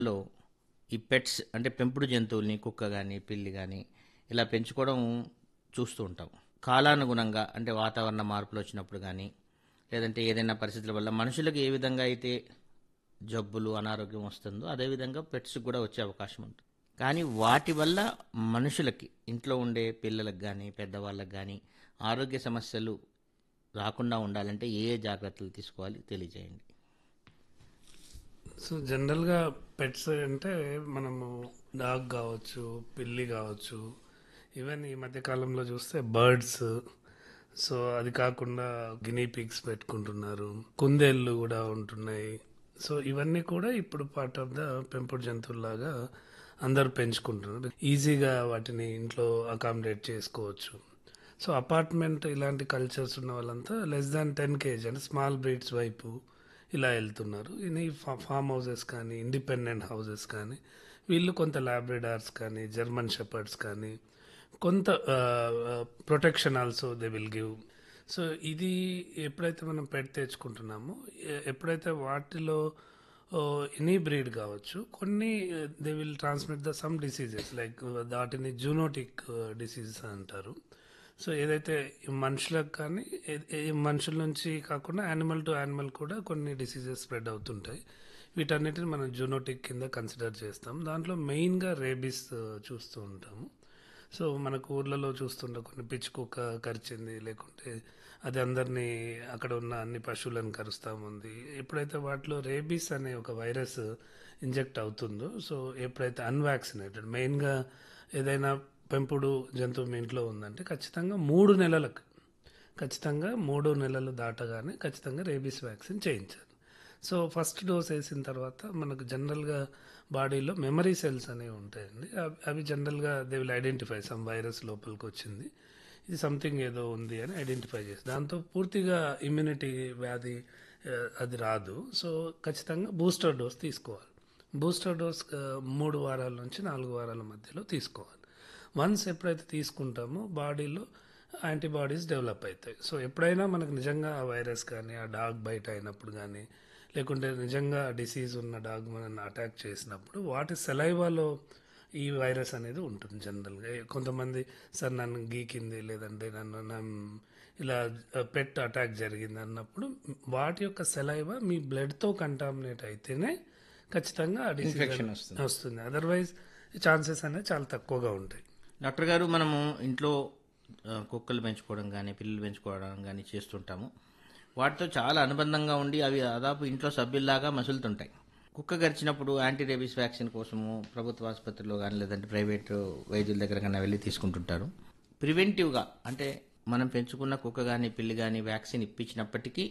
లో ఈ పెట్స్ అంటే పెంపుడు జంతువుల్ని కుక్క కానీ పిల్లి కానీ ఇలా పెంచుకోవడం చూస్తూ ఉంటాం కాలానుగుణంగా అంటే వాతావరణ మార్పులు వచ్చినప్పుడు కానీ లేదంటే ఏదైనా పరిస్థితుల వల్ల మనుషులకు ఏ విధంగా అయితే జబ్బులు అనారోగ్యం వస్తుందో అదేవిధంగా పెట్స్కి కూడా వచ్చే అవకాశం ఉంటుంది కానీ వాటి వల్ల మనుషులకి ఇంట్లో ఉండే పిల్లలకు కానీ పెద్దవాళ్ళకి కానీ ఆరోగ్య సమస్యలు రాకుండా ఉండాలంటే ఏ ఏ జాగ్రత్తలు తీసుకోవాలి తెలియజేయండి సో జనరల్గా పెట్స్ అంటే మనము డాగ్ కావచ్చు పిల్లి కావచ్చు ఈవెన్ ఈ మధ్య కాలంలో చూస్తే బర్డ్స్ సో అది కాకుండా గినీ పిగ్స్ పెట్టుకుంటున్నారు కుందేళ్ళు కూడా ఉంటున్నాయి సో ఇవన్నీ కూడా ఇప్పుడు పార్ట్ ఆఫ్ ద పెంపుడు జంతువులాగా అందరూ పెంచుకుంటున్నారు ఈజీగా వాటిని ఇంట్లో అకామిడేట్ చేసుకోవచ్చు సో అపార్ట్మెంట్ ఇలాంటి కల్చర్స్ ఉన్న వాళ్ళంతా లెస్ దాన్ టెన్ కేజీ అంటే స్మాల్ బ్రీడ్స్ వైపు ఇలా వెళ్తున్నారు ఈ ఫామ్ హౌసెస్ కానీ ఇండిపెండెంట్ హౌసెస్ కానీ వీళ్ళు కొంత లాబ్రెడార్స్ కానీ జర్మన్ షెపర్డ్స్ కానీ కొంత protection also they will give so ఇది ఎప్పుడైతే మనం పెట్ తెచ్చుకుంటున్నామో ఎ- ఎప్పుడైతే వాటిలో ఎనీ బ్రీడ్ కావచ్చు కొన్ని they will transmit the some diseases like వాటిని జూనోటిక్ డిసీజెస్ అంటారు సో ఏదైతే ఈ మనుషులకు కానీ ఏ- ఏ మనుషుల నుంచి కాకుండా యానిమల్ టు యానిమల్ కూడా కొన్ని డిసీజెస్ స్ప్రెడ్ అవుతుంటాయి వీటన్నిటిని మనం జూనోటిక్ కింద కన్సిడర్ చేస్తాం దాంట్లో మెయిన్గా రేబీస్ చూస్తూ ఉంటాము సో మనకు ఊర్లలో చూస్తుంటే కొన్ని పిచ్చి కుక్క కరిచింది లేకుంటే అది అందరినీ అక్కడ ఉన్న అన్ని పశువులను కరుస్తూ ఉంది ఎప్పుడైతే వాటిలో రేబీస్ అనే ఒక వైరస్ ఇంజెక్ట్ అవుతుందో సో ఎప్పుడైతే అన్వాక్సినేటెడ్ మెయిన్గా ఏదైనా పెంపుడు జంతువు మీ ఇంట్లో ఉందంటే ఖచ్చితంగా మూడు నెలలకు ఖచ్చితంగా మూడు నెలలు దాటగానే ఖచ్చితంగా రేబీస్ వ్యాక్సిన్ చేయించాలి సో ఫస్ట్ డోస్ వేసిన తర్వాత మనకు జనరల్గా బాడీలో మెమరీ సెల్స్ అనేవి ఉంటాయండి అవి- అవి జనరల్గా they will identify some virus లోపలికి వచ్చింది ఇది సంథింగ్ ఏదో ఉంది అని ఐడెంటిఫై చేసి దాంతో పూర్తిగా ఇమ్యూనిటీ వ్యాధి ఆ, అది రాదు సో ఖచ్చితంగా బూస్టర్ డోస్ తీసుకోవాలి బూస్టర్ డోస్ ఆ, మూడు వారాల నుంచి నాలుగు వారాల మధ్యలో తీసుకోవాలి వన్స్ ఎప్పుడైతే తీసుకుంటామో బాడీలో యాంటీబాడీస్ డెవలప్ అవుతాయి సో ఎప్పుడైనా మనకు నిజంగా ఆ వైరస్ కానీ ఆ డాగ్ బయట అయినప్పుడు కానీ లేకుంటే నిజంగా డిసీజ్ ఉన్న డాగ్ మనల్ని అటాక్ చేసినప్పుడు వాటి సెలైవాలో ఈ వైరస్ అనేది ఉంటుంది జనరల్గా కొంతమంది సార్ నన్ను గీకింది లేదంటే నన్ను నన్ను ఇలా పెట్ అటాక్ జరిగింది అన్నప్పుడు వాటి యొక్క సెలైవా మీ బ్లడ్తో కంటామినేట్ అయితేనే ఖచ్చితంగా ఆ డిసీజ్ Infection వస్తుంది. వస్తుంది అదర్వైజ్ ఛాన్సెస్ అనేవి చాలా తక్కువగా ఉంటాయి డాక్టర్ గారు మనము ఇంట్లో ఆ, కుక్కలు పెంచుకోవడం కానీ పిల్లలు పెంచుకోవడం కానీ చేస్తుంటాము వాటితో చాలా అనుబంధంగా ఉండి అవి దాదాపు ఇంట్లో సభ్యుల్లాగా మసులుతుంటాయి కుక్క గరిచినప్పుడు యాంటీ రేబీస్ వ్యాక్సిన్ కోసము ప్రభుత్వ ఆసుపత్రిలో కానీ లేదంటే ప్రైవేట్ వైద్యుల దగ్గర కానీ వెళ్ళి తీసుకుంటుంటారు ప్రివెంటివ్గా అంటే మనం పెంచుకున్న కుక్క కానీ పిల్లి కానీ వ్యాక్సిన్ ఇప్పించినప్పటికీ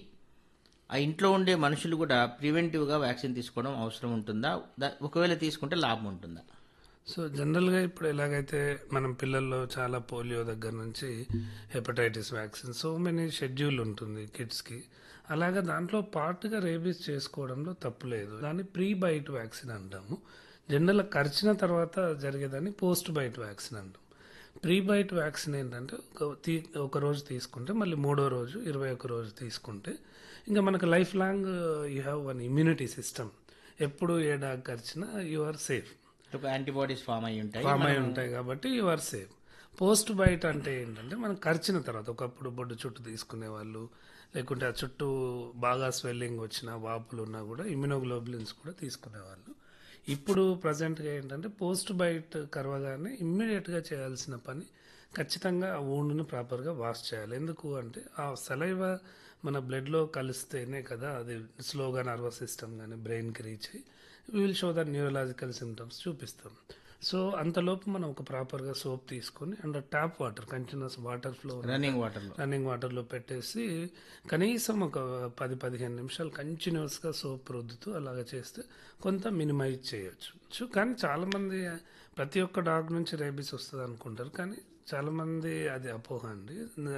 ఆ ఇంట్లో ఉండే మనుషులు కూడా ప్రివెంటివ్గా వ్యాక్సిన్ తీసుకోవడం అవసరం ఉంటుందా దా- ఒకవేళ తీసుకుంటే లాభం ఉంటుందా సో జనరల్గా ఇప్పుడు ఎలాగైతే మనం పిల్లల్లో చాలా పోలియో దగ్గర నుంచి hepatitis vaccine so many schedule ఉంటుంది కిడ్స్కి అలాగా దాంట్లో పార్ట్గా రేబీస్ చేసుకోవడంలో తప్పు లేదు దాన్ని ప్రీ బైట్ వ్యాక్సిన్ అంటాము జనరల్ కరిచిన తర్వాత జరిగేదాన్ని పోస్ట్ బైట్ వ్యాక్సిన్ అంటాం ప్రీ బైట్ వ్యాక్సిన్ ఏంటంటే ఒక తీ ఒక రోజు తీసుకుంటే మళ్ళీ మూడో రోజు ఇరవై ఒక రోజు తీసుకుంటే ఇంకా మనకు life long you have one immunity system ఎప్పుడు ఏ డాగ్ కరిచినా యు ఆర్ సేఫ్ ఒక యాంటీబాడీస్ ఫామ్ అయి ఉంటాయి ఫామ్ అయి ఉంటాయి కాబట్టి you are safe post bite అంటే ఏంటంటే మనం కరిచిన తర్వాత ఒకప్పుడు బొడ్డు చుట్టూ తీసుకునే వాళ్ళు లేకుంటే ఆ చుట్టూ బాగా స్వెల్లింగ్ వచ్చిన వాపులు ఉన్నా కూడా ఇమ్యునోగ్లోబులిన్స్ కూడా తీసుకునేవాళ్ళు ఇప్పుడు ప్రజెంట్గా ఏంటంటే పోస్ట్ బైట్ కరవగానే ఇమ్మీడియట్గా చేయాల్సిన పని ఖచ్చితంగా ఆ ఊండును ప్రాపర్గా వాష్ చేయాలి ఎందుకు అంటే ఆ సలైవ మన బ్లడ్లో కలిస్తేనే కదా అది స్లోగా నర్వస్ సిస్టమ్ కానీ బ్రెయిన్కి రీచ్ అయ్యి will show the neurological symptoms చూపిస్తాం సో అంతలోపు మనం ఒక ప్రాపర్గా సోప్ తీసుకొని and tap water continuous water flow running వాటర్లో రన్నింగ్ వాటర్లో పెట్టేసి కనీసం ఒక పది పదిహేను నిమిషాలు కంటిన్యూస్గా సోప్ రుద్దుతూ అలాగ చేస్తే కొంత మినిమైజ్ చేయొచ్చు సో కానీ చాలామంది ప్రతి ఒక్క డాగ్ నుంచి రేబీస్ వస్తుంది అనుకుంటారు కానీ చాలామంది అది అపోహ అండి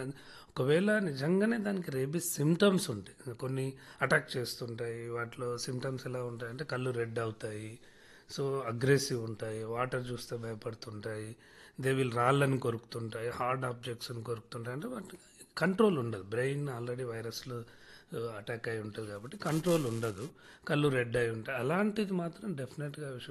ఒకవేళ నిజంగానే దానికి రేబీస్ సిమ్టమ్స్ ఉంటాయి కొన్ని అటాక్ చేస్తుంటాయి వాటిలో సిమ్టమ్స్ ఎలా ఉంటాయి అంటే కళ్ళు రెడ్ అవుతాయి సో అగ్రెసివ్ ఉంటాయి వాటర్ చూస్తే భయపడుతుంటాయి దే విల్ రాళ్ళని కొరుకుతుంటాయి హార్డ్ ఆబ్జెక్ట్స్ని కొరుకుతుంటాయి అంటే వాటి కంట్రోల్ ఉండదు బ్రెయిన్ ఆల్రెడీ వైరస్లు అటాక్ అయి ఉంటుంది కాబట్టి కంట్రోల్ ఉండదు కళ్ళు రెడ్ అయి ఉంటాయి అలాంటిది మాత్రం డెఫినెట్గా